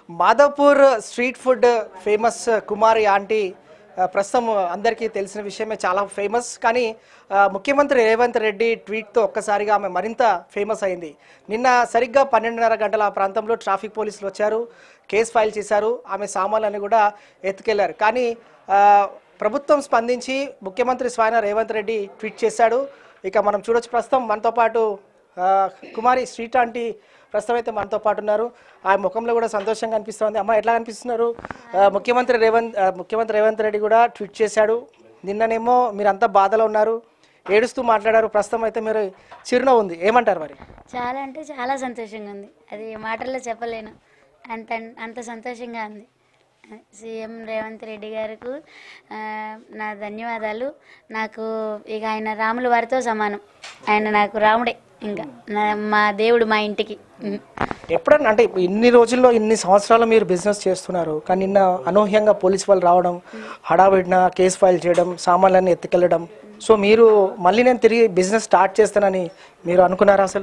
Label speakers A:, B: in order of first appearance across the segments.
A: Madhavpur street food famous Kumari aunty ఆ, ప్రస్తుతం అందరికీ తెలిసిన విషయమే చాలా ఫేమస్ కానీ ఆ, ముఖ్యమంత్రి రేవంత్ రెడ్డి ట్వీట్తో ఒక్కసారిగా ఆమె మరింత ఫేమస్ అయింది నిన్న సరిగ్గా పన్నెండున్నర గంటల ఆ ప్రాంతంలో ట్రాఫిక్ పోలీసులు వచ్చారు కేసు ఫైల్ చేశారు ఆమె సామాన్లని కూడా ఎత్తుకెళ్లారు కానీ ఆ, ప్రభుత్వం స్పందించి ముఖ్యమంత్రి స్వయన రేవంత్ రెడ్డి ట్వీట్ చేశాడు ఇక మనం చూడొచ్చు ప్రస్తుతం మనతో పాటు ఆ, కుమారి స్ట్రీట్ ఆంటీ ప్రస్తుతం అయితే మనతో పాటు ఉన్నారు ఆ ముఖంలో కూడా సంతోషంగా అనిపిస్తుంది అమ్మ ఎట్లా అనిపిస్తున్నారు ఆ, ముఖ్యమంత్రి రేవంత్ ఆ, ముఖ్యమంత్రి రేవంత్ రెడ్డి కూడా ట్వీట్ చేశాడు నిన్ననేమో మీరంతా బాధలో ఉన్నారు ఏడుస్తూ మాట్లాడారు ప్రస్తుతం అయితే మీరు చిరునవ్వు ఉంది ఏమంటారు మరి
B: చాలా అంటే చాలా సంతోషంగా ఉంది అది మాటల్లో చెప్పలేను అంత అంత సంతోషంగా ఉంది సీఎం రేవంత్ రెడ్డి గారికి ఆ, నా ధన్యవాదాలు నాకు ఇక ఆయన రాముల వారితో సమానం ఆయన నాకు రాముడే ఇంకా నా మా దేవుడు మా ఇంటికి ఉమ్.
A: ఎప్పుడన్నా అంటే ఇన్ని రోజుల్లో ఇన్ని సంవత్సరాలు మీరు బిజినెస్ చేస్తున్నారు కానీ నిన్న అనూహ్యంగా పోలీస్ వాళ్ళు రావడం హడావిడిన కేసు ఫైల్ చేయడం సామాన్లన్నీ ఎత్తుకెళ్ళడం సో మీరు మళ్ళీ నేను తిరిగి బిజినెస్ స్టార్ట్ చేస్తానని మీరు అనుకున్నారా అసలు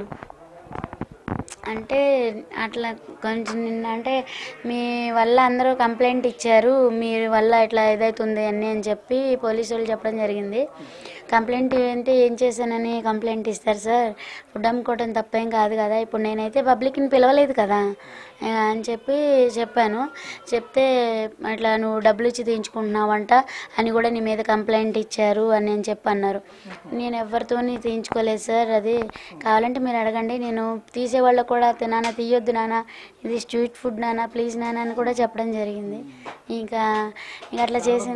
B: అంటే అట్లా కొంచెం నిన్న అంటే మీ వల్ల అందరూ కంప్లైంట్ ఇచ్చారు మీ వల్ల ఇట్లా ఇదవుతుంది అని అని చెప్పి పోలీసు వాళ్ళు చెప్పడం జరిగింది కంప్లైంట్ ఏంటి ఏం చేశానని కంప్లైంట్ ఇస్తారు సార్ ఫుడ్ అమ్ముకోవడం తప్పేం కాదు కదా ఇప్పుడు నేనైతే పబ్లిక్ని పిలవలేదు కదా ఆ, అని చెప్పి చెప్పాను చెప్తే అట్లా నువ్వు డబ్బులు ఇచ్చి తీయించుకుంటున్నావంట అని కూడా నీ మీద కంప్లైంట్ ఇచ్చారు అని అని చెప్పి అన్నారు నేను ఎవరితోని తీయించుకోలేదు సార్ అది కావాలంటే మీరు అడగండి నేను తీసే వాళ్ళకు కూడా "తి- నాన్న తీయొద్దు నాన్న ఇది స్ట్రీట్ ఫుడ్ నాన్న ప్లీజ్ నాన్న అని కూడా చెప్పడం జరిగింది ఇంకా ఇంకా అట్లా చేసిన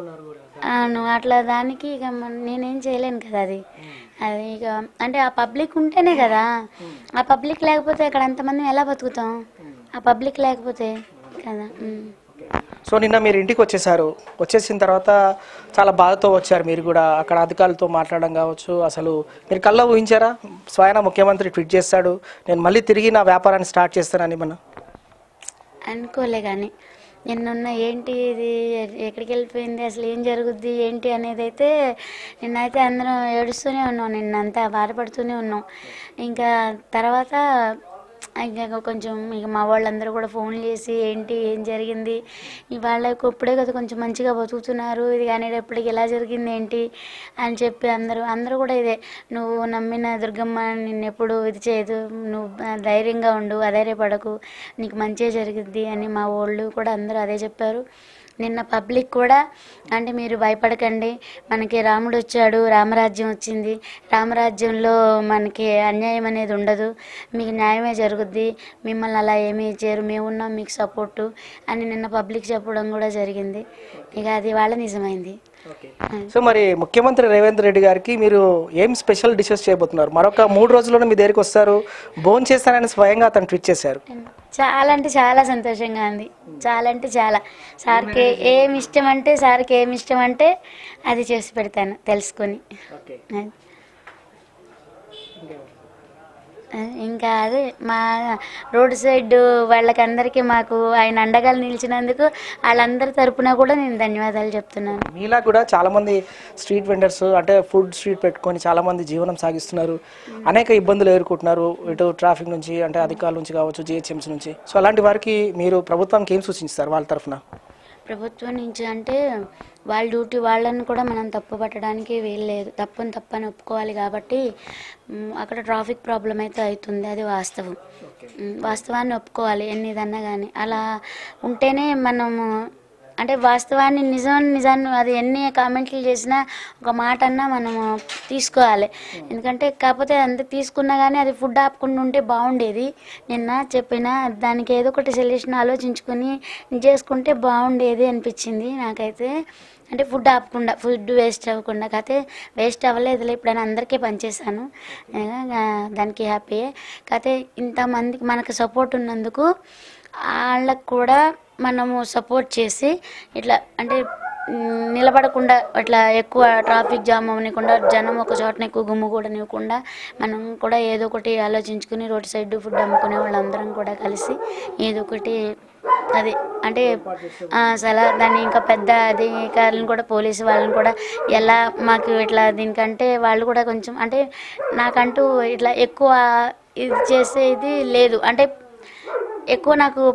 B: నువ్వు అట్లా దానికి ఇక మన- నేనేం చేయలేను కదా అది అది ఇక అంటే ఆ పబ్లిక్ ఉంటేనే కదా ఆ పబ్లిక్ లేకపోతే అక్కడ అంతమంది ఎలా బతుకుతాం ఆ పబ్లిక్ లేకపోతే కదా ఉమ్.
A: సో నిన్న మీరు ఇంటికి వచ్చేసారు వచ్చేసిన తర్వాత చాలా బాధతో వచ్చారు మీరు కూడా అక్కడ అధికారులతో మాట్లాడడం కావచ్చు అసలు మీరు కళ్ళ ఊహించారా స్వయాన ముఖ్యమంత్రి ట్వీట్ చేస్తాడు నేను మళ్ళీ తిరిగి నా వ్యాపారాన్ని స్టార్ట్ చేస్తానని మన
B: అనుకోలే కానీ నిన్నున్న ఏంటి ఇది ఎ- ఎక్కడికి వెళ్ళిపోయింది అసలు ఏం జరుగుద్ది ఏంటి అనేది అయితే నిన్నైతే అందరం ఏడుస్తూనే ఉన్నాం నిన్నంతా బాధపడుతూనే ఉన్నాం ఇంకా తర్వాత ఇంకా కొంచెం ఇక మా వాళ్ళందరూ కూడా ఫోన్ చేసి ఏంటి ఏం జరిగింది ఇవాళ ఇప్పుడే కదా కొంచెం మంచిగా బతుకుతున్నారు ఇది కానీ ఎప్పటికి ఎలా జరిగింది ఏంటి అని చెప్పి అందరూ అందరూ కూడా ఇదే నువ్వు నమ్మిన దుర్గమ్మ నిన్ను ఎప్పుడు ఇది చేయదు నువ్వు ధైర్యంగా ఉండు అధైర్యపడకు నీకు మంచిగా జరిగిద్ది అని మా వాళ్ళు కూడా అందరూ అదే చెప్పారు నిన్న పబ్లిక్ కూడా అంటే మీరు భయపడకండి మనకి రాముడు వచ్చాడు రామరాజ్యం వచ్చింది రామరాజ్యంలో మనకి అన్యాయం అనేది ఉండదు మీకు న్యాయమే జరుగుద్ది మిమ్మల్ని అలా ఏమీ చేయరు మేము ఉన్నాం మీకు సపోర్టు అని నిన్న పబ్లిక్ చెప్పడం కూడా జరిగింది ఇక అది వాళ్ళ నిజమైంది
A: సో మరి ముఖ్యమంత్రి రేవంత్ రెడ్డి గారికి మీరు ఏం స్పెషల్ డిషెస్ చేయబోతున్నారు మరొక మూడు రోజుల్లోనే మీ దగ్గరికి వస్తారు భోజనం చేస్తానని స్వయంగా అతను ట్వీట్ చేశారు
B: చాలా అంటే చాలా సంతోషంగా ఉంది చాలా అంటే చాలా సార్కి ఏమి ఇష్టం అంటే సార్కి ఏమి ఇష్టం అంటే అది చేసి పెడతాను తెలుసుకొని అది. ఇంకా అదే మా రోడ్ సైడ్ వాళ్ళకందరికీ మాకు ఆయన అండగా నిలిచినందుకు వాళ్ళందరి తరపున కూడా నేను ధన్యవాదాలు చెప్తున్నాను
A: మీలా కూడా చాలా మంది స్ట్రీట్ వెండర్స్ అంటే ఫుడ్ స్ట్రీట్ పెట్టుకొని చాలా మంది జీవనం సాగిస్తున్నారు అనేక ఇబ్బందులు ఎదుర్కొంటున్నారు ఇటు ట్రాఫిక్ నుంచి అంటే అధికారుల నుంచి కావచ్చు జిహెచ్ఎంసీ నుంచి సో అలాంటి వారికి మీరు ప్రభుత్వానికి ఏం సూచిస్తారు వాళ్ళ తరఫున
B: ప్రభుత్వం నుంచి అంటే వాళ్ళ డ్యూటీ వాళ్ళని కూడా మనం తప్పు పట్టడానికి వీల్లేదు తప్పని తప్పని ఒప్పుకోవాలి కాబట్టి మ్, అక్కడ ట్రాఫిక్ ప్రాబ్లం అయితే అవుతుంది అది వాస్తవం మ్, వాస్తవాన్ని ఒప్పుకోవాలి ఎన్నిదన్నా కానీ అలా ఉంటేనే మనము అంటే వాస్తవాన్ని నిజం నిజాన్ని అది ఎన్ని కామెంట్లు చేసినా ఒక మాట అన్నా మనము తీసుకోవాలి ఎందుకంటే కాకపోతే అంత తీసుకున్నా కానీ అది ఫుడ్ ఆపకుండా ఉంటే బాగుండేది నిన్న చెప్పిన దానికి ఏదో ఒకటి సొల్యూషన్ ఆలోచించుకొని చేసుకుంటే బాగుండేది అనిపించింది నాకైతే అంటే ఫుడ్ ఆపకుండా ఫుడ్ వేస్ట్ అవ్వకుండా కాకపోతే వేస్ట్ అవ్వలేదులే ఇప్పుడు నేను అందరికీ పనిచేశాను ఆ, దానికి హ్యాపీయే కాకపోతే ఇంతమందికి మనకు సపోర్ట్ ఉన్నందుకు వాళ్ళకు కూడా మనము సపోర్ట్ చేసి ఇట్లా అంటే మ్, నిలబడకుండా అట్లా ఎక్కువ ట్రాఫిక్ జామ్ అవ్వకుండా జనం ఒక చోటన ఎక్కువ గుమ్ము కూడా నివ్వకుండా మనం కూడా ఏదో ఒకటి ఆలోచించుకుని రోడ్ సైడ్ ఫుడ్ అమ్ముకునే వాళ్ళందరం కూడా కలిసి ఏదో ఒకటి అది అంటే ఆ, సలా దాన్ని ఇంకా పెద్ద అధికారులను కూడా పోలీసు వాళ్ళని కూడా ఎలా మాకు ఇట్లా దీనికంటే వాళ్ళు కూడా కొంచెం అంటే నాకంటూ ఇట్లా ఎక్కువ ఇది చేసేది లేదు అంటే ఎక్కువ నాకు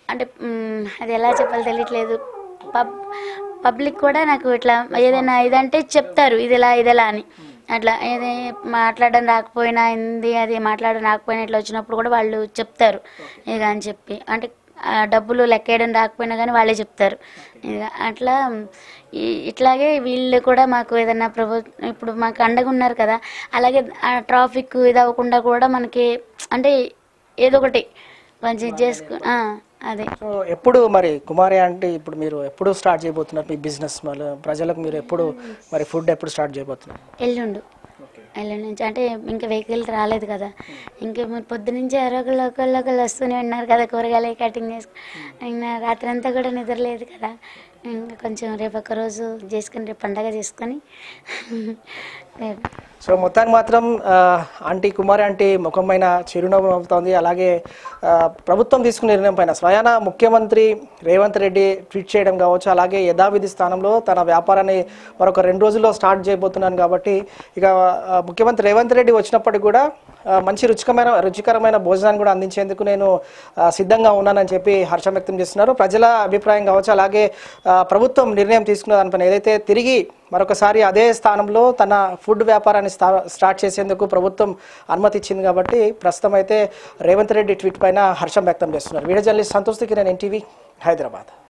B: అంటే మ్, అది ఎలా చెప్పాలో తెలియట్లేదు పబ్ పబ్లిక్ కూడా నాకు ఇట్లా ఏదైనా ఇదంటే చెప్తారు ఇది ఎలా ఇది ఎలా అని అట్లా ఏది మాట్లాడడం రాకపోయినా ఏంది అది మాట్లాడడం రాకపోయినా ఇట్లా వచ్చినప్పుడు కూడా వాళ్ళు చెప్తారు ఇక అని చెప్పి అంటే ఆ డబ్బులు లెక్కేయడం రాకపోయినా కానీ వాళ్ళే చెప్తారు ఇక అట్లా ఈ- ఇట్లాగే వీళ్ళు కూడా మాకు ఏదైనా ప్రభు ఇప్పుడు మాకు అండగా ఉన్నారు కదా అలాగే ఆ ట్రాఫిక్ ఇది అవ్వకుండా కూడా మనకి అంటే ఏదో ఒకటి కొంచెం ఇది చేసుకు ఆ, అదే
A: సో ఎప్పుడు మరి కుమారి అంటే ఇప్పుడు మీరు ఎప్పుడు స్టార్ట్ చేయబోతున్నారు మీ బిజినెస్ మళ్ళీ ప్రజలకు మీరు ఎప్పుడు మరి ఫుడ్ ఎప్పుడు స్టార్ట్ చేయబోతున్నారు
B: ఎల్లుండు ఎల్లుండి నుంచి అంటే ఇంకా వెహికల్ రాలేదు కదా ఇంకా మీరు పొద్దు నుంచి ఎవరో ఒకళ్ళు ఒకళ్ళు ఒకళ్ళు వస్తూనే ఉన్నారు కదా కూరగాయలు కటింగ్ చేసుకు ఇంకా రాత్రి అంతా కూడా నిద్రలేదు కదా ఇంకా కొంచెం రేపు ఒక రోజు చేసుకుని రేపు పండగ చేసుకొని రేపు
A: సో మొత్తానికి మాత్రం ఆ, ఆంటీ కుమారి ఆంటీ ముఖమైన చిరునవ్వు అవుతోంది అలాగే ఆ, ప్రభుత్వం తీసుకున్న నిర్ణయం పైన స్వయాన ముఖ్యమంత్రి రేవంత్ రెడ్డి ట్వీట్ చేయడం కావచ్చు అలాగే యథావిధి స్థానంలో తన వ్యాపారాన్ని మరొక రెండు రోజుల్లో స్టార్ట్ చేయబోతున్నాను కాబట్టి ఇక ఆ, ముఖ్యమంత్రి రేవంత్ రెడ్డి వచ్చినప్పటికి కూడా ఆ, మంచి రుచికరమైన రుచికరమైన భోజనాన్ని కూడా అందించేందుకు నేను ఆ, సిద్ధంగా ఉన్నానని చెప్పి హర్షం వ్యక్తం చేస్తున్నారు ప్రజల అభిప్రాయం కావచ్చు అలాగే ఆ, ప్రభుత్వం నిర్ణయం తీసుకున్న దానిపైన ఏదైతే తిరిగి మరొకసారి అదే స్థానంలో తన ఫుడ్ వ్యాపారాన్ని స్థా- స్టార్ట్ చేసేందుకు ప్రభుత్వం అనుమతి ఇచ్చింది కాబట్టి ప్రస్తుతం అయితే రేవంత్ రెడ్డి ట్వీట్ పైన హర్షం వ్యక్తం చేస్తున్నారు వీడియో జర్నలిస్ట్ సంతోష్ కి నేను ఎన్టీవీ హైదరాబాద్